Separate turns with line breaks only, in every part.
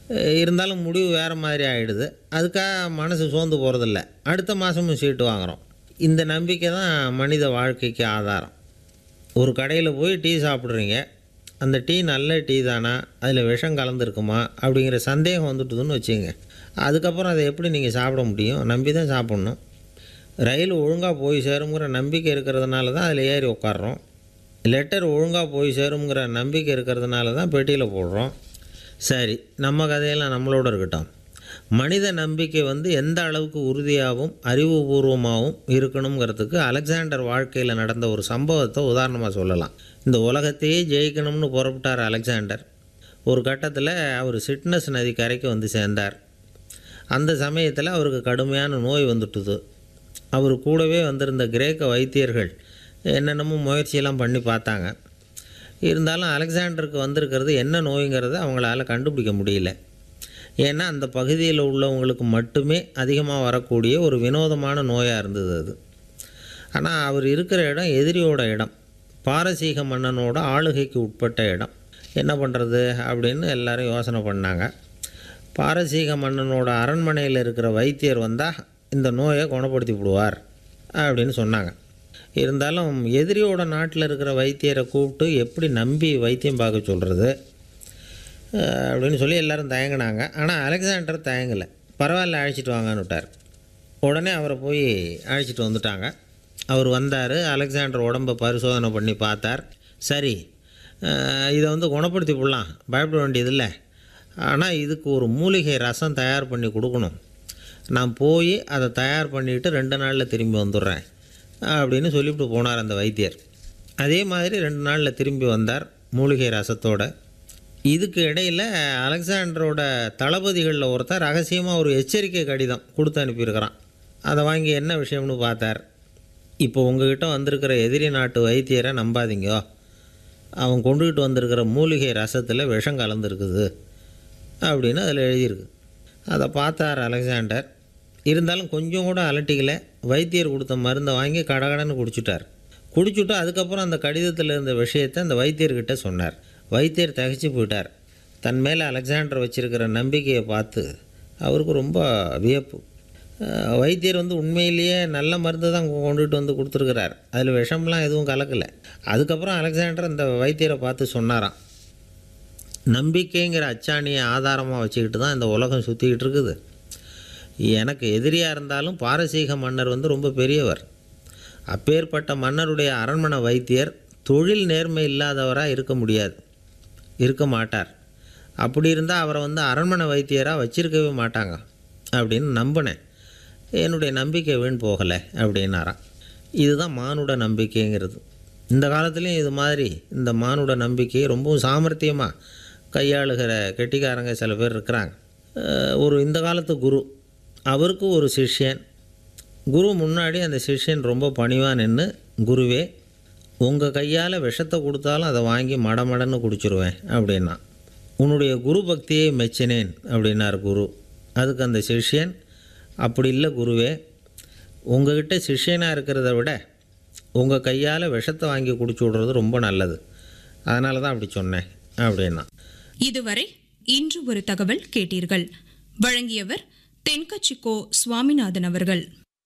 அஹ் இருந்தாலும் முடிவு வேறு மாதிரி ஆகிடுது அதுக்காக மனசு சோர்ந்து போகிறதில்ல அடுத்த மாதமும் சீட்டு வாங்குகிறோம் இந்த நம்பிக்கை தான் மனித வாழ்க்கைக்கு ஆதாரம் ஒரு கடையில் போய் டீ சாப்பிட்றீங்க அந்த டீ நல்ல டீ தானா அதில் விஷம் கலந்துருக்குமா அப்படிங்கிற சந்தேகம் வந்துட்டுதுன்னு வச்சுங்க அதுக்கப்புறம் அதை எப்படி நீங்கள் சாப்பிட முடியும் நம்பி தான் சாப்பிட்ணும் ரயில் ஒழுங்காக போய் சேருங்கிற நம்பிக்கை இருக்கிறதுனால தான் அதில் ஏறி உட்காடுறோம் லெட்டர் ஒழுங்காக போய் சேருங்கிற நம்பிக்கை இருக்கிறதுனால தான் பெட்டியில் போடுறோம் சரி நம்ம கதையெல்லாம் நம்மளோட இருக்கட்டும் மனித நம்பிக்கை வந்து எந்த அளவுக்கு உறுதியாகவும் அறிவுபூர்வமாகவும் இருக்கணுங்கிறதுக்கு அலெக்சாண்டர் வாழ்க்கையில் நடந்த ஒரு சம்பவத்தை உதாரணமாக சொல்லலாம் இந்த உலகத்தையே ஜெயிக்கணும்னு புறப்பட்டார் அலெக்சாண்டர் ஒரு கட்டத்தில் அவர் சிட்னஸ் நதி கரைக்கு வந்து சேர்ந்தார் அந்த சமயத்தில் அவருக்கு கடுமையான நோய் வந்துட்டுது அவர் கூடவே வந்திருந்த கிரேக்க வைத்தியர்கள் என்னென்னமோ முயற்சியெல்லாம் பண்ணி பார்த்தாங்க இருந்தாலும் அலெக்சாண்டருக்கு வந்திருக்கிறது என்ன நோய்ங்கிறத அவங்களால கண்டுபிடிக்க முடியல ஏன்னா அந்த பகுதியில் உள்ளவங்களுக்கு மட்டுமே அதிகமாக வரக்கூடிய ஒரு வினோதமான நோயாக இருந்தது அது ஆனால் அவர் இருக்கிற இடம் எதிரியோட இடம் பாரசீக மன்னனோட ஆளுகைக்கு உட்பட்ட இடம் என்ன பண்ணுறது அப்படின்னு எல்லாரும் யோசனை பண்ணாங்க பாரசீக மன்னனோட அரண்மனையில் இருக்கிற வைத்தியர் வந்தால் இந்த நோயை குணப்படுத்தி விடுவார் அப்படின்னு சொன்னாங்க இருந்தாலும் எதிரியோட நாட்டில் இருக்கிற வைத்தியரை கூப்பிட்டு எப்படி நம்பி வைத்தியம் பார்க்க சொல்கிறது அஹ் அப்படின்னு சொல்லி எல்லாரும் தயங்கினாங்க ஆனால் அலெக்சாண்டர் தயங்கலை பரவாயில்ல அழைச்சிட்டு வாங்கன்னு விட்டார் உடனே அவரை போய் அழைச்சிட்டு வந்துட்டாங்க அவர் வந்தார் அலெக்சாண்டர் உடம்பை பரிசோதனை பண்ணி பார்த்தார் சரி அஹ் இதை வந்து குணப்படுத்தி விடலாம் பயப்பட வேண்டியதில்லை ஆனால் இதுக்கு ஒரு மூலிகை ரசம் தயார் பண்ணி கொடுக்கணும் நான் போய் அதை தயார் பண்ணிவிட்டு ரெண்டு நாளில் திரும்பி வந்துடுறேன் அப்படின்னு சொல்லிவிட்டு போனார் அந்த வைத்தியர் அதே மாதிரி ரெண்டு நாளில் திரும்பி வந்தார் மூலிகை ரசத்தோட இதுக்கு இடையில் அலெக்சாண்டரோட தளபதிகளில் ஒருத்தர் ரகசியமாக ஒரு எச்சரிக்கை கடிதம் கொடுத்து அனுப்பியிருக்கிறான் அதை வாங்கி என்ன விஷயம்னு பார்த்தார் இப்போ உங்ககிட்ட வந்திருக்கிற எதிரி நாட்டு வைத்தியரை நம்பாதீங்க அவன் கொண்டுகிட்டு வந்திருக்கிற மூலிகை ரசத்தில் விஷம் கலந்துருக்குது அப்படின்னு அதில் எழுதியிருக்கு அதை பார்த்தார் அலெக்சாண்டர் இருந்தாலும் கொஞ்சம் கூட அலட்டிக்கல வைத்தியர் கொடுத்த மருந்தை வாங்கி கடகடன்னு குடிச்சிட்டார் குடிச்சுட்டு அதுக்கப்புறம் அந்த கடிதத்தில் இருந்த விஷயத்தை அந்த வைத்தியர்கிட்ட சொன்னார் வைத்தியர் தகைச்சு போயிட்டார் தன் மேலே அலெக்சாண்டர் வச்சிருக்கிற நம்பிக்கையை பார்த்து அவருக்கு ரொம்ப வியப்பு அஹ் வைத்தியர் வந்து உண்மையிலேயே நல்ல மருந்து தான் கொண்டுகிட்டு வந்து கொடுத்துருக்கிறார் அதில் விஷம்லாம் எதுவும் கலக்கலை அதுக்கப்புறம் அலெக்சாண்டர் அந்த வைத்தியரை பார்த்து சொன்னாராம் நம்பிக்கைங்கிற அச்சாணியை ஆதாரமாக வச்சுக்கிட்டு தான் இந்த உலகம் சுற்றிக்கிட்டு இருக்குது எனக்கு எதிரியாக இருந்தாலும் பாரசீக மன்னர் வந்து ரொம்ப பெரியவர் அப்பேற்பட்ட மன்னருடைய அரண்மனை வைத்தியர் தொழில் நேர்மை இல்லாதவராக இருக்க முடியாது இருக்க மாட்டார் அப்படி இருந்தால் அவரை வந்து அரண்மனை வைத்தியராக வச்சிருக்கவே மாட்டாங்க அப்படின்னு நம்பினேன் என்னுடைய நம்பிக்கை வீண் போகலை அப்படின்னாராம் இதுதான் மானுட நம்பிக்கைங்கிறது இந்த காலத்துலேயும் இது மாதிரி இந்த மானுட நம்பிக்கையை ரொம்பவும் சாமர்த்தியமாக கையாளுகிற கெட்டிக்காரங்க சில பேர் இருக்கிறாங்க அஹ் ஒரு இந்த காலத்து குரு அவருக்கு ஒரு சிஷ்யன் குரு முன்னாடி அந்த சிஷ்யன் ரொம்ப பணிவாக நின்று குருவே உங்கள் கையால் விஷத்தை கொடுத்தாலும் அதை வாங்கி மடமடன்னு குடிச்சிருவேன் அப்படின்னா உன்னுடைய குரு பக்தியை மெச்சினேன் அப்படின்னார் குரு அதுக்கு அந்த சிஷ்யன் அப்படி இல்லை குருவே உங்ககிட்ட சிஷ்யனாக இருக்கிறத விட உங்கள் கையால் விஷத்தை வாங்கி குடிச்சு விட்றது ரொம்ப நல்லது அதனால தான் அப்படி சொன்னேன் அப்படின்னா
இதுவரை இன்று ஒரு தகவல் கேட்டீர்கள் வழங்கியவர் தென்கச்சிக்கோ சுவாமிநாதன் அவர்கள்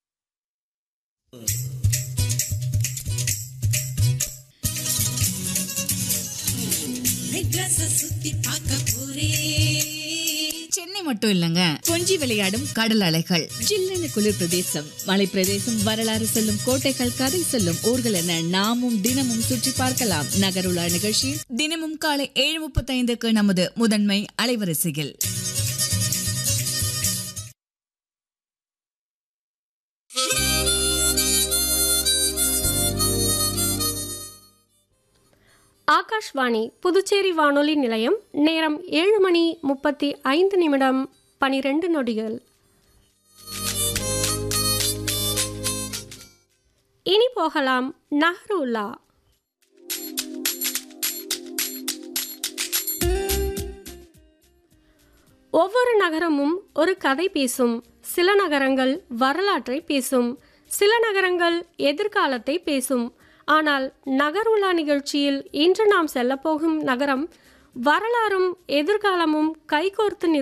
சென்னை மட்டும் இல்லங்க கொஞ்சி விளையாடும் கடல் அலைகள்
ஜில்லென குளிர் பிரதேசம் மலை பிரதேசம் வரலாறு சொல்லும் கோட்டைகள் கதை சொல்லும் ஊர்கள் என நாமும் தினமும் சுற்றி பார்க்கலாம் நகருலா நிகழ்ச்சியில்
தினமும் காலை ஏழு முப்பத்தைந்துக்கு நமது முதன்மை அலைவரிசையில்
ஆகாஷ்வாணி புதுச்சேரி வானொலி நிலையம் நேரம் ஏழு மணி முப்பத்தி ஐந்து நிமிடம் பனிரெண்டு நொடிகள் இனி போகலாம் நஹ்ருல்லா ஒவ்வொரு நகரமும் ஒரு கதை பேசும் சில நகரங்கள் வரலாற்றை பேசும் சில நகரங்கள் எதிர்காலத்தை பேசும் ஆனால் நகருலா நிகழ்ச்சியில் இன்று நாம் செல்லப்போகும் நகரம் வரலாறும் எதிர்காலமும் கைகோர்த்து நிற்கும்